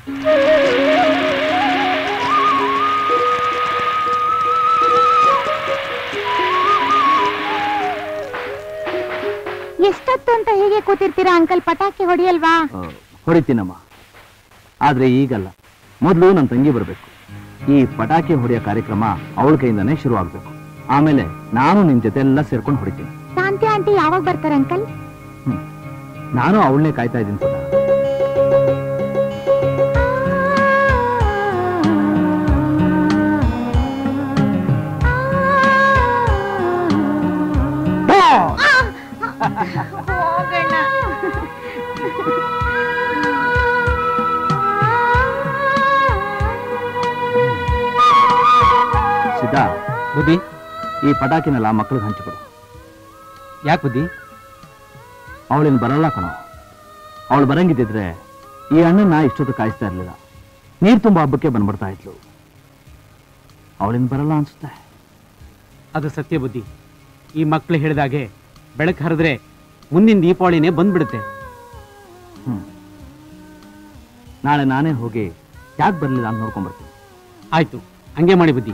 ಎಷ್ಟೊತ್ತು ಅಂತ ಹೀಗೆ ಕೂತಿರ್ತೀರಾ ಅಂಕಲ್ ಪಟಾಕಿ ಹೊಡಿಯಲ್ವಾ ಆ, ಹೊಡಿತೀನಮ್ಮ ಆದ್ರೆ ಈಗಲ್ಲ ಮೊದಲು ನನ್ನ ತಂಗಿ ಬರಬೇಕು ಈ ಪಟಾಕಿ ಹೊಡೆಯೋ ಕಾರ್ಯಕ್ರಮ ಅವಳ ಕೈಯಿಂದಾನೇ ಶುರು ಆಗ್ಬೇಕು ಆಮೇಲೆ ನಾನು ನಿನ್ ಜೊತೆ ಎಲ್ಲ ಸೇರ್ಕೊಂಡು ಹೊಡಿತೀನಿ ಶಾಂತಿ ಆಂಟಿ ಯಾವಾಗ ಬರ್ತಾರೆ ಅಂಕಲ್ ನಾನು ಅವಳನ್ನೇ ಕಾಯ್ತಾ ಇದ್ದೀನಿ ಸುಧಾ ಸಿದ್ಧಾ ಬುದ್ಧಿ ಈ ಪಟಾಕಿನೆಲ್ಲ ಮಕ್ಕಳಿಗೆ ಹಂಚಿಕೊಡು ಯಾಕೆ ಬುದ್ಧಿ ಅವಳಿನ್ ಬರಲ್ಲ ಕಣೋ ಅವಳು ಬರಂಗಿದ್ದಿದ್ರೆ ಈ ಅಣ್ಣನ ಇಷ್ಟೊತ್ತು ಕಾಯಿಸ್ತಾ ಇರ್ಲಿಲ್ಲ ನೀರ್ ತುಂಬ ಹಬ್ಬಕ್ಕೆ ಬಂದ್ಬಿಡ್ತಾ ಇದ್ಲು ಅವಳಿನ್ ಬರಲ್ಲ ಅನ್ಸುತ್ತೆ ಅದು ಸತ್ಯ ಬುದ್ಧಿ ಈ ಮಕ್ಕಳು ಹೇಳಿದಾಗೆ ಬೆಳಕು ಹರಿದ್ರೆ ಮುಂದಿನ ದೀಪಾವಳಿನೇ ಬಂದ್ಬಿಡುತ್ತೆ ಹ್ಮ್ ನಾಳೆ ನಾನೇ ಹೋಗಿ ಯಾಕೆ ಬರ್ಲಿಲ್ಲ ಅಂತ ನೋಡ್ಕೊಂಡ್ಬರ್ತೀನಿ ಆಯ್ತು ಹಂಗೆ ಮಾಡಿ ಬುದ್ಧಿ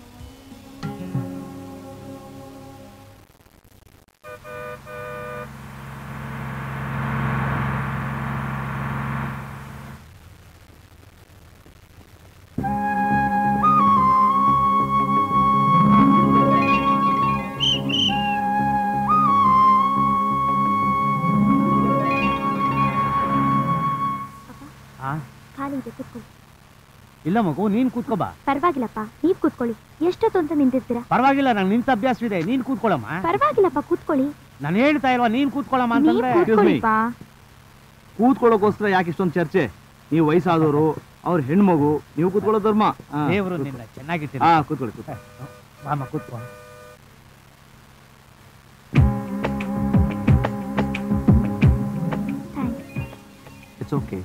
ಖಾಲಿ ಇದೆ ಕೂತ್ಕೊಳ್ಳಿ ಇಲ್ಲ ಮಗು ನೀನ್ ಕೂತ್ಕೋಬಾ ಪರವಾಗಿಲ್ಲಪ್ಪ ನೀವ್ ಕೂತ್ಕೊಳ್ಳಿ ಎಷ್ಟೊತ್ತು ಅಂತ ನಿಂತಿರ್ತೀರಾ ಪರವಾಗಿಲ್ಲ ನಂಗೆ ನಿಂತ ಅಭ್ಯಾಸವಿದೆ ನೀನ್ ಕೂತ್ಕೊಳ್ಳಮ್ಮ ಪರವಾಗಿಲ್ಲಪ್ಪ ಕೂತ್ಕೊಳ್ಳಿ ನಾನು ಹೇಳ್ತಾ ಇಲ್ವಾ ನೀನ್ ಕೂತ್ಕೊಳ್ಳಮ್ಮ ನೀವ್ ಅಂತಂದ್ರೆ ಕೂತ್ಕೊಳ್ಳಿಪ್ಪ ಕೂತ್ಕೊಳ್ಳೋಕೋಸ್ಕರ ಯಾಕೆ ಇಷ್ಟೊಂದು ಚರ್ಚೆ ನೀವು ವಯಸ್ಸಾದವರು ಅವ್ರ ಹೆಣ್ಮಗು ನೀವು ಕೂತ್ಕೊಳ್ಳೋ ಧರ್ಮ ಆ, ದೇವರು ಕೂತ್ಕೊ. ನಿನ್ನ ಚೆನ್ನಾಗಿರ್ತೀನಿ ಆ ಕೂತ್ಕೊಳ್ಳಿ ಕೂತ್ಕೊಳ್ಳಿ ಬಾಮ ಕೂತ್ಕೊ ಥ್ಯಾಂಕ್ಸ್ ಇಟ್ಸ್ ಓಕೆ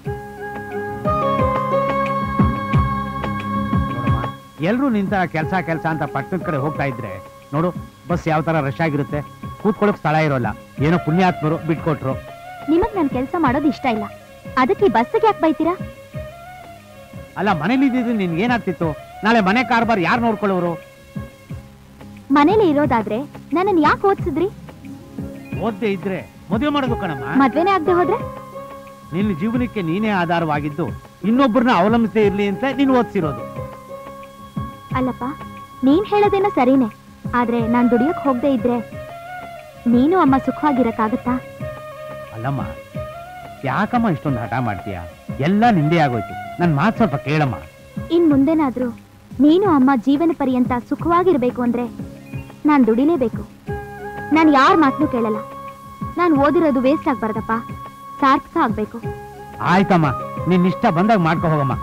ಎಲ್ರು ನಿಂತ ಕೆಲಸ ಕೆಲಸ ಅಂತ ಪಟ್ಟಣದ ಕಡೆ ಹೋಗ್ತಾ ಇದ್ರೆ ನೋಡು ಬಸ್ ಯಾವ ತರ ರಶ್ ಆಗಿರುತ್ತೆ ಕೂತ್ಕೊಳ್ಳೋಕ್ ಸ್ಥಳ ಇರೋಲ್ಲ ಏನೋ ಪುಣ್ಯಾತ್ಮರು ಬಿಟ್ಕೊಟ್ರು ನಿಮಗ್ ನನ್ ಕೆಲಸ ಮಾಡೋದು ಇಷ್ಟ ಇಲ್ಲ ಅದಕ್ಕೆ ಈ ಬಸ್ಸಿಗೆ ಯಾಕೆ ಬೈತೀರಾ ಅಲ್ಲ ಮನೇಲಿ ಇದ್ದಿದ್ದು ನಿನ್ಗೆ ಏನಾಗ್ತಿತ್ತು ನಾಳೆ ಮನೆ ಕಾರ್ಬಾರ್ ಯಾರು ನೋಡ್ಕೊಳ್ಳೋರು ಮನೇಲಿ ಇರೋದಾದ್ರೆ ನನ್ನನ್ ಯಾಕೆ ಓದ್ಸಿದ್ರಿ ಓದ್ದೆ ಇದ್ರೆ ಮದುವೆ ಮಾಡೋದು ಕಣಮ್ಮ ಮದ್ವೆನೇ ಆಗದೆ ಹೋದ್ರೆ ನಿನ್ನ ಜೀವನಕ್ಕೆ ನೀನೇ ಆಧಾರವಾಗಿದ್ದು ಇನ್ನೊಬ್ಬರನ್ನ ಅವಲಂಬಿಸದೇ ಇರ್ಲಿ ಅಂತ ನೀನು ಓದ್ಸಿರೋದು ಅಲ್ಲಪ್ಪ ನೀನ್ ಹೇಳೋದೇನೋ ಸರಿನೇ ಆದ್ರೆ ನಾನ್ ದುಡಿಯಕ್ ಹೋಗದೆ ಇದ್ರೆ ನೀನು ಅಮ್ಮ ಸುಖವಾಗಿರಕ್ಕಾಗತ್ತಾ ಅಲ್ಲಮ್ಮ ಯಾಕಮ್ಮ ಇಷ್ಟೊಂದು ಹಠ ಮಾಡ್ತೀಯ ಎಲ್ಲ ನಿಂದೆ ಆಗೋಯ್ತು ನನ್ ಮಾತು ಸ್ವಲ್ಪ ಕೇಳಮ್ಮ ಇನ್ ಮುಂದೆನಾದ್ರೂ ನೀನು ಅಮ್ಮ ಜೀವನ ಪರ್ಯಂತ ಸುಖವಾಗಿರ್ಬೇಕು ಅಂದ್ರೆ ನಾನ್ ದುಡಿಲೇಬೇಕು ನಾನ್ ಯಾರ ಮಾತನ್ನು ಕೇಳಲ್ಲ ನಾನ್ ಓದಿರೋದು ವೇಸ್ಟ್ ಆಗ್ಬಾರ್ದಪ್ಪ ಸಾರ್ಥಕ ಆಗ್ಬೇಕು ಆಯ್ತಮ್ಮ ನಿನ್ ಇಷ್ಟ ಬಂದಾಗ ಮಾಡ್ಕೊ ಹೋಗಮ್ಮ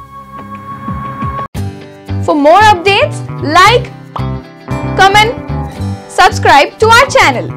For more updates, like, comment, subscribe to our channel.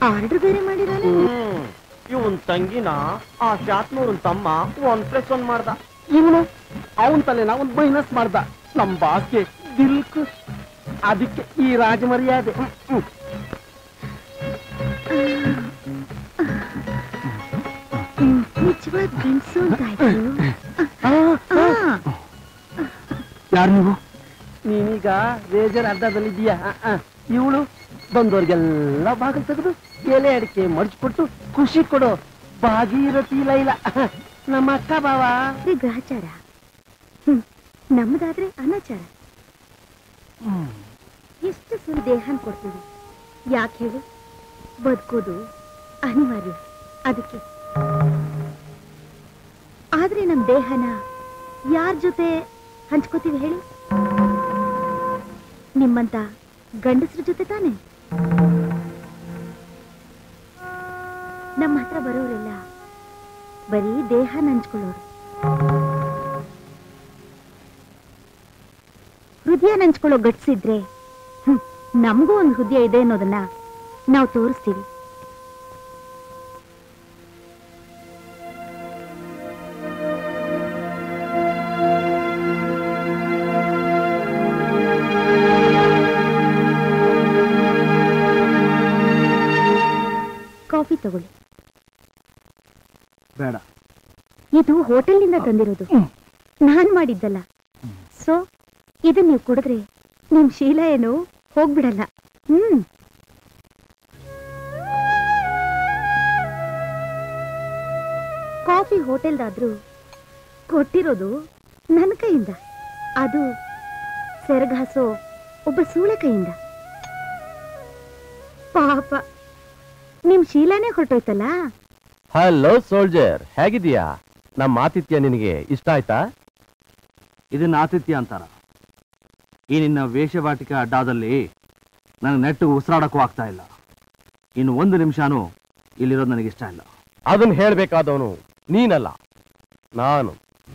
Order ಬೇರೆ ಮಾಡಿರೋನೆ ಹ್ಮ್ ಇವನ್ ತಂಗಿನ ಆ ಶಾತ್ನೂರನ್ ತಮ್ಮ ಒನ್ ಪ್ಲಸ್ ಒನ್ ಮಾಡ್ದ ಇವನು ಅವನ್ ತಲೆನ ಒಂದ್ ಮೈನಸ್ ಮಾಡ್ದ ನಮ್ ಬಾಸ್ಗೆ ದಿಲ್ ಖುಷ್ ಅದಕ್ಕೆ ಈ ರಾಜಮರ್ಯಾದೆ ಹ್ಮ್, ಹ್ಮ್. ನಿಜವಾದ ಗಂಡಸು ಅಂತಾಯ್ತು ಯಾರು ನೀವು ನೀನೀಗ ರೇಜರ್ ಅಡ್ಡದಲ್ಲಿದ್ದೀಯಾ ಇವಳು ಬಂದವ್ರಿಗೆಲ್ಲ ಬಾಗಿಲು ತೆಗೆದು ಎಲೆ ಅಡಿಕೆ ಮಡ್ಚ್ಕೊಟ್ಟು ಖುಷಿ ಕೊಡು ಭಾಗೀರಥಿ ಲೈಲ ನಮ್ಮ ಅಕ್ಕ ಬಾವ ಇದು ಗ್ರಹಚಾರ ಹ್ಮ್ ನಮ್ಮದಾದ್ರೆ ಅನಾಚಾರ ಎಷ್ಟು ಸುಲ್ ದೇಹನ್ ಕೊಡ್ತೀವಿ ಯಾಕೆ ಹೇಳಿ ಬದುಕೋದು ಅನಿವಾರ್ಯ ಅದಕ್ಕೆ ಆದ್ರೆ ನಮ್ ದೇಹನ ಯಾರ ಜೊತೆ ಹಂಚ್ಕೋತೀವಿ ಹೇಳಿ ನಿಮ್ಮಂತ ಗಂಡಸ್ರ ಜೊತೆ ತಾನೆ ನಮ್ಮ ಹತ್ರ ಬರೋರೆಲ್ಲ ಬರೀ ದೇಹನ ಹಂಚ್ಕೊಳ್ಳೋರು ಹೃದಯ ಹಂಚ್ಕೊಳ್ಳೋ ಗಟ್ಸಿದ್ರೆ ಹ್ಮ್, ನಮಗೂ ಒಂದು ಹೃದಯ ಇದೆ ಅನ್ನೋದನ್ನ ನಾವು ತೋರಿಸ್ತೀವಿ ಕಾಫಿ ತಗೊಳ್ಳಿ ಬೇಡ ಇದು ಹೋಟೆಲ್ನಿಂದ ತಂದಿರೋದು ನಾನ್ ಮಾಡಿದ್ದಲ್ಲ ಸೊ ಇದನ್ನ ನೀವು ಕುಡಿದ್ರೆ ನಿಮ್ ಶೀಲ ಏನು ಹೋಗ್ಬಿಡಲ್ಲ ಹ್ಮ್ ಕಾಫಿ ಹೋಟೆಲ್ದಾದ್ರೂ ಕೊಟ್ಟಿರೋದು ನನ್ನ ಕೈಯಿಂದ ಅದು ಸೆರಗಾಸೋ ಒಬ್ಬ ಸೂಳೆ ಕೈಯಿಂದ ಪಾಪ ನಿಮ್ ಶೀಲಾನೇ ಹೊರಟೋಯ್ತಲ್ಲ ಹಲೋ ಸೋಲ್ಜರ್ ಹೇಗಿದೀಯಾ ನಮ್ಮ ಆತಿಥ್ಯ ನಿನಗೆ ಇಷ್ಟ ಆಯ್ತಾ ಇದನ್ನ ಆತಿಥ್ಯ ಅಂತಾರ ಈ ನಿನ್ನ ವೇಷವಾಟಿಕ ಅಡ್ಡಾದಲ್ಲಿ ನನಗೆ ನೆಟ್ಟು ಉಸಿರಾಡಕ್ಕೂ ಆಗ್ತಾ ಇಲ್ಲ ಇನ್ನು ಒಂದು ನಿಮಿಷನೂ ಇಲ್ಲಿರೋದು ನನಗೆ ಇಷ್ಟ ಇಲ್ಲ ಅದನ್ನ ಹೇಳ್ಬೇಕಾದವನು ನೀನಲ್ಲ ನಾನು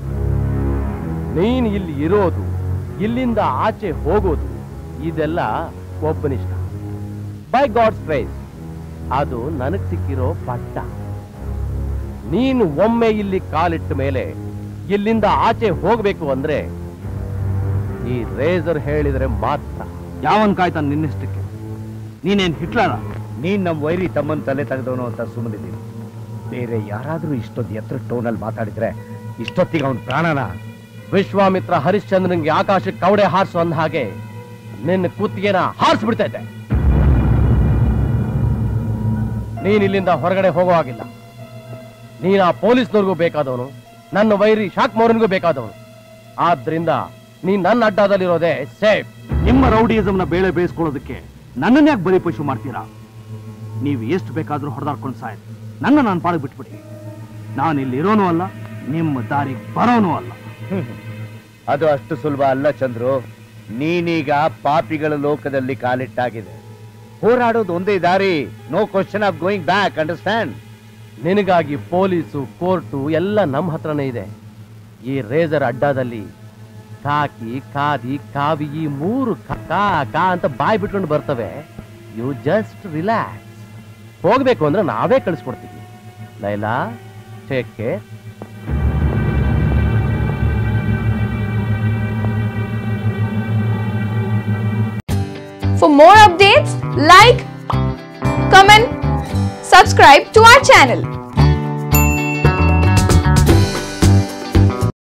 ನೀನ್ ಇಲ್ಲಿ ಇರೋದು ಇಲ್ಲಿಂದ ಆಚೆ ಹೋಗೋದು ಇದೆಲ್ಲ ಒಬ್ಬನಿಷ್ಟ ಬೈ ಗಾಡ್ಸ್ ಪ್ರೈಸ್ ಅದು ನನಗ್ ಸಿಕ್ಕಿರೋ ಪಟ್ಟ ನೀನು ಒಮ್ಮೆ ಇಲ್ಲಿ ಕಾಲಿಟ್ಟ ಮೇಲೆ ಇಲ್ಲಿಂದ ಆಚೆ ಹೋಗ್ಬೇಕು ಅಂದ್ರೆ ಈ ರೇಸರ್ ಹೇಳಿದ್ರೆ ಮಾತ್ರ ಯಾವನ್ ಕಾಯ್ತಾನೆ ನಿನ್ನಿಷ್ಟಕ್ಕೆ ನೀನೇನ್ ಹಿಟ್ಲರ ನೀನ್ ನಮ್ ವೈರಿ ತಮ್ಮನ್ ತಲೆ ತೆಗೆದವನು ಅಂತ ಸುಮ್ಮನಿದ್ದೀನಿ ಬೇರೆ ಯಾರಾದ್ರೂ ಇಷ್ಟೊಂದು ಎತ್ತರ ಟೋನಲ್ಲಿ ಮಾತಾಡಿದ್ರೆ ಇಷ್ಟೊತ್ತಿಗೆ ಅವನ ಪ್ರಾಣನ ವಿಶ್ವಾಮಿತ್ರ ಹರಿಶ್ಚಂದ್ರನ್ಗೆ ಆಕಾಶಕ್ಕೆ ಕವಡೆ ಹಾರಿಸು ಅಂದ ಹಾಗೆ ನಿನ್ನ ಕುತ್ತಿಗೆನ ಹಾರಿಸ್ಬಿಡ್ತಾ ಇದ್ದೆ ನೀನ್ ಇಲ್ಲಿಂದ ಹೊರಗಡೆ ಹೋಗೋ ಹಾಗಿಲ್ಲ ನೀನ್ ಆ ಪೊಲೀಸ್ನವ್ರಿಗೂ ಬೇಕಾದವನು ನನ್ನ ವೈರಿ ಶಾಕ್ ಮೋರನ್ಗೂ ಬೇಕಾದವನು ಆದ್ರಿಂದ ನೀನ್ ನನ್ನ ಅಡ್ಡದಲ್ಲಿರೋದೇ ಸೇಫ್ ನಿಮ್ಮ ರೌಡಿಯಿಸಮ್ನ ಬೇಳೆ ಬೇಯಿಸ್ಕೊಳ್ಳೋದಕ್ಕೆ ನನ್ನನ್ನ ಯಾಕೆ ಬಲಿ ಪಶು ಮಾಡ್ತೀರಾ ನೀವು ಎಷ್ಟು ಬೇಕಾದ್ರೂ ಹೊಡೆದಾಡ್ಕೊಂಡು ಸಾಯ್ರಿ ನನ್ನ ನಾನು ಪಾಡಿಗೆ ಬಿಟ್ಬಿಡಿ ನಾನು ಇಲ್ಲಿ ಇರೋನು ಅಲ್ಲ ನಿಮ್ಮ ದಾರಿಗೆ ಬರೋನು ಅಲ್ಲ ಅದು ಅಷ್ಟು ಸುಲಭ ಅಲ್ಲ ಚಂದ್ರು ನೀನೀಗ ಪಾಪಿಗಳ ಲೋಕದಲ್ಲಿ ಕಾಲಿಟ್ಟಾಗಿದೆ ಹೋರಾಡೋದು ಒಂದೇ ದಾರಿ no question of going back understand ನಿನಗಾಗಿ ಪೊಲೀಸು ಕೋರ್ಟು ಎಲ್ಲ ನಮ್ಮ ಹತ್ರನೇ ಇದೆ ಈ ರೇಜರ್ ಅಡ್ಡಾದಲ್ಲಿ ಕಾಕಿ ಕಾದಿ ಕಾವಿ ಈ ಮೂರು ಕ- ಕಾ ಕಾ ಅಂತ ಬಾಯ್ ಬಿಟ್ಕೊಂಡು ಬರ್ತವೆ ಯು ಜಸ್ಟ್ ರಿಲ್ಯಾಕ್ಸ್ ಹೋಗ್ಬೇಕು ಅಂದ್ರೆ ನಾವೇ ಕಳಿಸ್ಕೊಡ್ತೀವಿ Laila take care For more updates, like, comment, subscribe to our channel.